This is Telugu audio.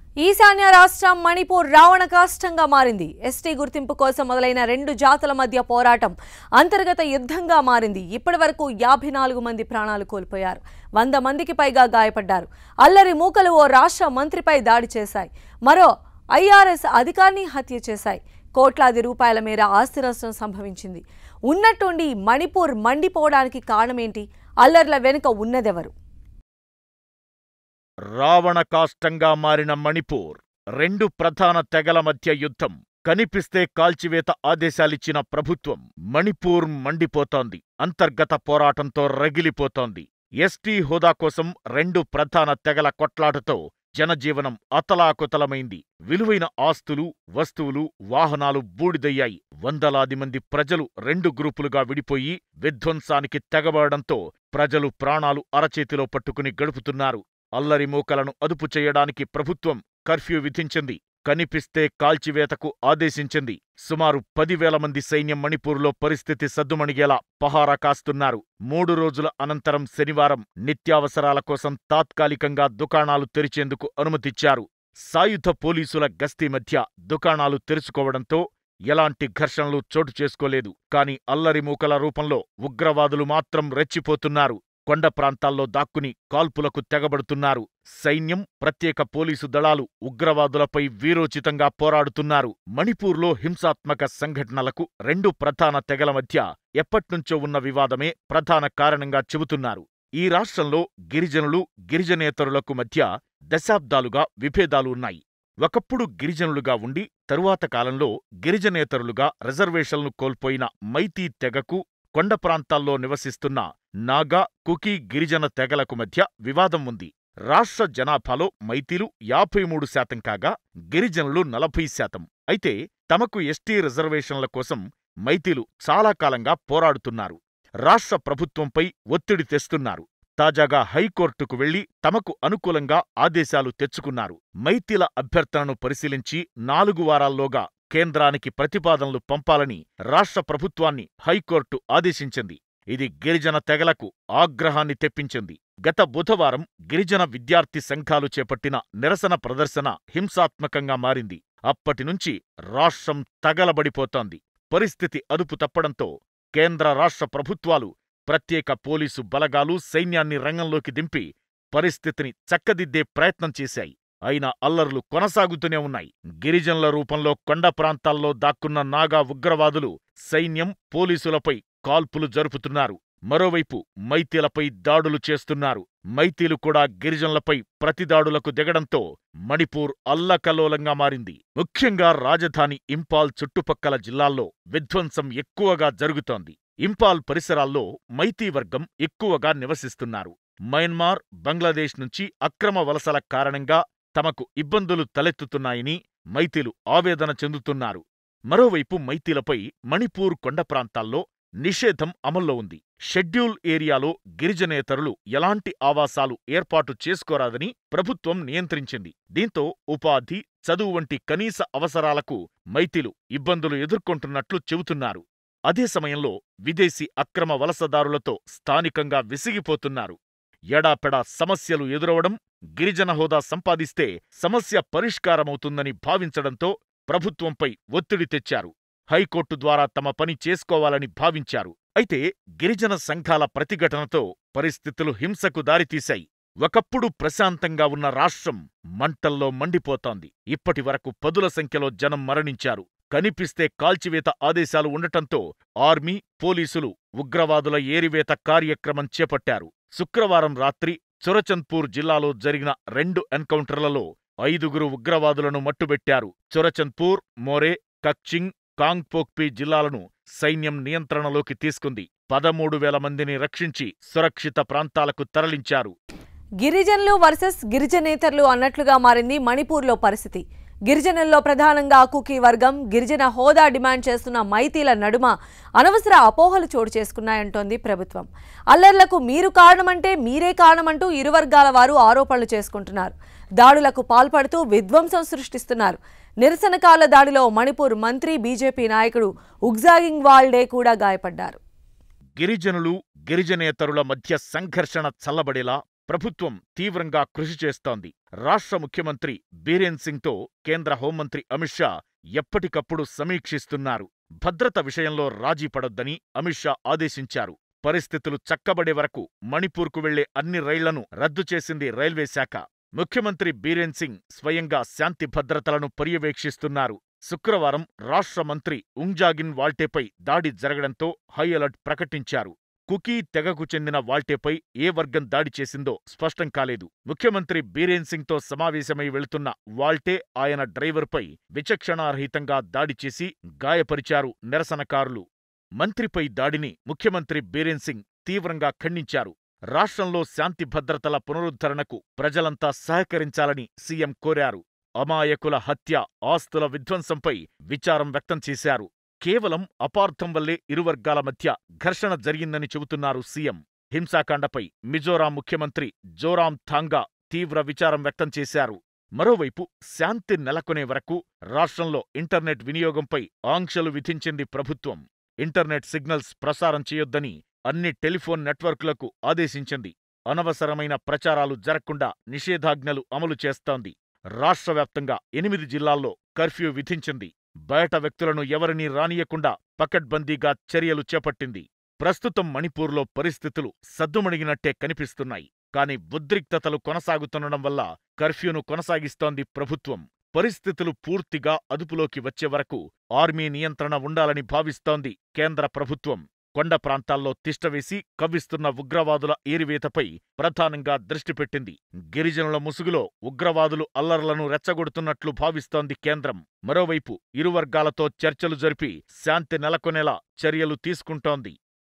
ఈశాన్య రాష్ట్రం మణిపూర్ రావణ కాష్టంగా మారింది ఎస్టీ గుర్తింపు కోసం మొదలైన రెండు జాతుల మధ్య పోరాటం అంతర్గత యుద్ధంగా మారింది ఇప్పటి వరకు యాభై నాలుగు మంది ప్రాణాలు కోల్పోయారు వంద మందికి పైగా గాయపడ్డారు అల్లరి మూకలు ఓ రాష్ట్ర మంత్రిపై దాడి చేశాయి మరో ఐఆర్ఎస్ అధికారిని హత్య చేశాయి కోట్లాది రూపాయల మేర ఆస్తి నష్టం సంభవించింది ఉన్నట్టుండి మణిపూర్ మండిపోవడానికి కారణమేంటి అల్లర్ల వెనుక ఉన్నదెవరు రావణ కాష్టంగా మారిన మణిపూర్ రెండు ప్రధాన తెగల మధ్య యుద్ధం కనిపిస్తే కాల్చివేత ఆదేశాలిచ్చిన ప్రభుత్వం మణిపూర్ మండిపోతోంది అంతర్గత పోరాటంతో రగిలిపోతోంది ఎస్టీ హోదా కోసం రెండు ప్రధాన తెగల కొట్లాటతో జనజీవనం అతలాకుతలమైంది విలువైన ఆస్తులు వస్తువులు వాహనాలు బూడిదయ్యాయి వందలాది మంది ప్రజలు రెండు గ్రూపులుగా విడిపోయి విధ్వంసానికి తెగబడడంతో ప్రజలు ప్రాణాలు అరచేతిలో పట్టుకుని గడుపుతున్నారు అల్లరి మూకలను అదుపు చేయడానికి ప్రభుత్వం కర్ఫ్యూ విధించింది కనిపిస్తే కాల్చివేతకు ఆదేశించింది సుమారు పదివేల మంది సైన్యం మణిపూర్లో పరిస్థితి సద్దుమణిగేలా పహారా కాస్తున్నారు మూడు రోజుల అనంతరం శనివారం నిత్యావసరాల కోసం తాత్కాలికంగా దుకాణాలు తెరిచేందుకు అనుమతిచ్చారు సాయుధ పోలీసుల గస్తీ మధ్య దుకాణాలు తెరుచుకోవడంతో ఎలాంటి ఘర్షణలు చోటు చేసుకోలేదు కాని అల్లరి మూకల రూపంలో ఉగ్రవాదులు మాత్రం రెచ్చిపోతున్నారు కొండ ప్రాంతాల్లో దాక్కుని కాల్పులకు తెగబడుతున్నారు సైన్యం ప్రత్యేక పోలీసు దళాలు ఉగ్రవాదులపై వీరోచితంగా పోరాడుతున్నారు మణిపూర్లో హింసాత్మక సంఘటనలకు రెండు ప్రధాన తెగల మధ్య ఎప్పట్నుంచో ఉన్న వివాదమే ప్రధాన కారణంగా చెబుతున్నారు ఈ రాష్ట్రంలో గిరిజనులు గిరిజనేతరులకు మధ్య దశాబ్దాలుగా విభేదాలు ఉన్నాయి ఒకప్పుడు గిరిజనులుగా ఉండి తరువాత కాలంలో గిరిజనేతరులుగా రిజర్వేషన్లు కోల్పోయిన మైతీ తెగకు కొండ ప్రాంతాల్లో నివసిస్తున్న నాగా కుకీ గిరిజన తెగలకు మధ్య వివాదం ఉంది రాష్ట్ర జనాభాలో మైతీలు యాభై మూడు శాతం కాగా గిరిజనులు నలభై శాతం అయితే తమకు ఎస్టీ రిజర్వేషన్ల కోసం మైతీలు చాలా కాలంగా పోరాడుతున్నారు రాష్ట్ర ప్రభుత్వంపై ఒత్తిడి తెస్తున్నారు తాజాగా హైకోర్టుకు వెళ్లి తమకు అనుకూలంగా ఆదేశాలు తెచ్చుకున్నారు మైతీల అభ్యర్థనను పరిశీలించి నాలుగు వారాల్లోగా కేంద్రానికి ప్రతిపాదనలు పంపాలని రాష్ట్ర ప్రభుత్వాన్ని హైకోర్టు ఆదేశించింది ఇది గిరిజన తెగలకు ఆగ్రహాన్ని తెప్పించింది గత బుధవారం గిరిజన విద్యార్థి సంఘాలు చేపట్టిన నిరసన ప్రదర్శన హింసాత్మకంగా మారింది అప్పటినుంచి రాష్ట్రం తగలబడిపోతోంది పరిస్థితి అదుపు తప్పడంతో కేంద్ర రాష్ట్ర ప్రభుత్వాలు ప్రత్యేక పోలీసు బలగాలు సైన్యాన్ని రంగంలోకి దింపి పరిస్థితిని చక్కదిద్దే ప్రయత్నం చేశాయి అయినా అల్లర్లు కొనసాగుతూనే ఉన్నాయి గిరిజనుల రూపంలో కొండ ప్రాంతాల్లో దాక్కున్న నాగా ఉగ్రవాదులు సైన్యం పోలీసులపై కాల్పులు జరుపుతున్నారు మరోవైపు మైతీలపై దాడులు చేస్తున్నారు మైతీలు కూడా గిరిజనులపై ప్రతిదాడులకు దిగడంతో మణిపూర్ అల్లకల్లోలంగా మారింది ముఖ్యంగా రాజధాని ఇంపాల్ చుట్టుపక్కల జిల్లాల్లో విధ్వంసం ఎక్కువగా జరుగుతోంది ఇంపాల్ పరిసరాల్లో మైతీ వర్గం ఎక్కువగా నివసిస్తున్నారు మయన్మార్ బంగ్లాదేశ్ నుంచి అక్రమ వలసల కారణంగా తమకు ఇబ్బందులు తలెత్తుతున్నాయని మైతీలు ఆవేదన చెందుతున్నారు మరోవైపు మైతీలపై మణిపూర్ కొండ ప్రాంతాల్లో నిషేధం అమల్లో ఉంది షెడ్యూల్ ఏరియాలో గిరిజనేతరులు ఎలాంటి ఆవాసాలు ఏర్పాటు చేసుకోరాదని ప్రభుత్వం నియంత్రించింది దీంతో ఉపాధి చదువు వంటి కనీస అవసరాలకు మైతీలు ఇబ్బందులు ఎదుర్కొంటున్నట్లు చెబుతున్నారు అదే సమయంలో విదేశీ అక్రమ వలసదారులతో స్థానికంగా విసిగిపోతున్నారు ఎడాపెడా సమస్యలు ఎదురవడం గిరిజన హోదా సంపాదిస్తే సమస్య పరిష్కారమవుతుందని భావించడంతో ప్రభుత్వంపై ఒత్తిడి తెచ్చారు హైకోర్టు ద్వారా తమ పని చేసుకోవాలని భావించారు అయితే గిరిజన సంఘాల ప్రతిఘటనతో పరిస్థితులు హింసకు దారితీశాయి ఒకప్పుడు ప్రశాంతంగా ఉన్న రాష్ట్రం మంటల్లో మండిపోతోంది ఇప్పటి వరకు పదుల సంఖ్యలో జనం మరణించారు కనిపిస్తే కాల్చివేత ఆదేశాలు ఉండటంతో ఆర్మీ పోలీసులు ఉగ్రవాదుల ఏరివేత కార్యక్రమం చేపట్టారు శుక్రవారం రాత్రి చురచంద్పూర్ జిల్లాలో జరిగిన రెండు ఎన్కౌంటర్లలో ఐదుగురు ఉగ్రవాదులను మట్టుబెట్టారు చురచంద్పూర్ మోరే కక్చింగ్ కాంగ్పోక్పి జిల్లాలను సైన్యం నియంత్రణలోకి తీసుకుంది పదమూడు వేల మందిని రక్షించి సురక్షిత ప్రాంతాలకు తరలించారు గిరిజనులు వర్సెస్ గిరిజనేతరులు అన్నట్లుగా మారింది మణిపూర్లో పరిస్థితి గిరిజనుల్లో ప్రధానంగా కుకీ వర్గం గిరిజన హోదా డిమాండ్ చేస్తున్న మైతీల నడుమ అనవసర అపోహలు చోటు చేసుకున్నాయంటోంది ప్రభుత్వం అల్లర్లకు మీరు కారణమంటే మీరే కారణమంటూ ఇరు వర్గాల వారు ఆరోపణలు చేసుకుంటున్నారు దాడులకు పాల్పడుతూ విధ్వంసం సృష్టిస్తున్నారు నిరసనకాల దాడిలో మణిపూర్ మంత్రి బీజేపీ నాయకుడు ఉగ్జాగింగ్ వాల్డే కూడా గాయపడ్డారు గిరిజనులు గిరిజనేతరుల మధ్య సంఘర్షణ చల్లబడేలా ప్రభుత్వం తీవ్రంగా కృషి చేస్తోంది రాష్ట్ర ముఖ్యమంత్రి బీరేన్ సింగ్తో కేంద్ర హోంమంత్రి అమిత్ షా ఎప్పటికప్పుడు సమీక్షిస్తున్నారు భద్రత విషయంలో రాజీ పడొద్దని అమిత్ షా ఆదేశించారు పరిస్థితులు చక్కబడే వరకు మణిపూర్కు వెళ్లే అన్ని రైళ్లను రద్దు చేసింది రైల్వే శాఖ ముఖ్యమంత్రి బీరేన్ సింగ్ స్వయంగా శాంతి భద్రతలను పర్యవేక్షిస్తున్నారు శుక్రవారం రాష్ట్ర మంత్రి ఉంగ్జాగిన్ వాల్టేపై దాడి జరగడంతో హై అలర్ట్ ప్రకటించారు కుకీ తెగకు చెందిన వాల్టేపై ఏ వర్గం దాడి చేసిందో స్పష్టం కాలేదు ముఖ్యమంత్రి బీరేన్ సింగ్తో సమావేశమై వెళుతున్న వాల్టే ఆయన డ్రైవర్పై విచక్షణారహితంగా దాడి చేసి గాయపరిచారు నిరసనకారులు మంత్రిపై దాడిని ముఖ్యమంత్రి బీరేన్ సింగ్ తీవ్రంగా ఖండించారు రాష్ట్రంలో శాంతి భద్రతల పునరుద్ధరణకు ప్రజలంతా సహకరించాలని సీఎం కోరారు అమాయకుల హత్య ఆస్తుల విధ్వంసంపై విచారం వ్యక్తం చేశారు కేవలం అపార్థం వల్లే ఇరు వర్గాల మధ్య ఘర్షణ జరిగిందని చెబుతున్నారు సీఎం హింసాకాండపై మిజోరాం ముఖ్యమంత్రి జోరాం థాంగా తీవ్ర విచారం వ్యక్తం చేశారు మరోవైపు శాంతి నెలకొనే వరకు రాష్ట్రంలో ఇంటర్నెట్ వినియోగంపై ఆంక్షలు విధించింది ప్రభుత్వం ఇంటర్నెట్ సిగ్నల్స్ ప్రసారం చేయొద్దని అన్ని టెలిఫోన్ నెట్వర్క్లకు ఆదేశించింది అనవసరమైన ప్రచారాలు జరగకుండా నిషేధాజ్ఞలు అమలు చేస్తోంది రాష్ట్ర వ్యాప్తంగా ఎనిమిది జిల్లాల్లో కర్ఫ్యూ విధించింది బయట వ్యక్తులను ఎవరినీ రానియకుండా పకడ్బందీగా చర్యలు చేపట్టింది ప్రస్తుతం మణిపూర్లో పరిస్థితులు సద్దుమణిగినట్టే కనిపిస్తున్నాయి కాని ఉద్రిక్తతలు కొనసాగుతుండడం వల్ల కర్ఫ్యూను కొనసాగిస్తోంది ప్రభుత్వం పరిస్థితులు పూర్తిగా అదుపులోకి వచ్చే వరకు ఆర్మీ నియంత్రణ ఉండాలని భావిస్తోంది కేంద్ర ప్రభుత్వం కొండ ప్రాంతాల్లో తిష్టవేసి కవ్విస్తున్న ఉగ్రవాదుల ఏరివేతపై ప్రధానంగా దృష్టి పెట్టింది గిరిజనుల ముసుగులో ఉగ్రవాదులు అల్లర్లను రెచ్చగొడుతున్నట్లు భావిస్తోంది కేంద్రం మరోవైపు ఇరు వర్గాలతో చర్చలు జరిపి శాంతి నెలకొనేలా చర్యలు తీసుకుంటోంది